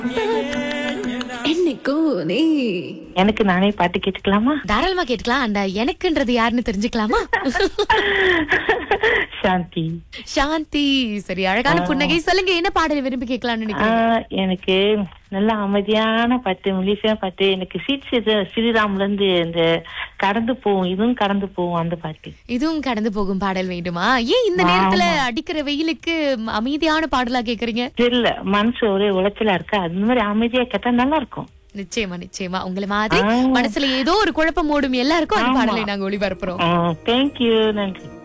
என்னைக்கும் நீ எனக்கு நானே பாட்டு கேட்டுக்கலாமா தாராளமா கேட்டுக்கலாம் அந்த எனக்குன்றது யாருன்னு தெரிஞ்சுக்கலாமா சாந்தி சாந்தி சரி அழகான புன்னகை சொல்லுங்க என்ன பாடல் விரும்பி கேட்கலாம்னு நினைக்கிறீங்க ஆஹ், எனக்கு நல்ல அமைதியான பாட்டு மெலிசா பாட்டு எனக்கு சீட் சிறு ஸ்ரீராம்ல இருந்து இந்த கடந்து போகும் இதுவும் கடந்து போகும் அந்த பாட்டு இதுவும் கடந்து போகும் பாடல் வேண்டுமா ஏன் இந்த நேரத்துல அடிக்கிற வெயிலுக்கு அமைதியான பாடலா கேக்குறீங்க தெரியல மனசு ஒரே உளைச்சலா இருக்கு அது மாதிரி அமைதியா கேட்டா நல்லா இருக்கும் நிச்சயமா நிச்சயமா உங்களை மாதிரி மனசுல ஏதோ ஒரு குழப்பம் ஓடும் எல்லாருக்கும் அந்த பாடலை நாங்க ஒளிபரப்புறோம் தேங்க்யூ நன்றி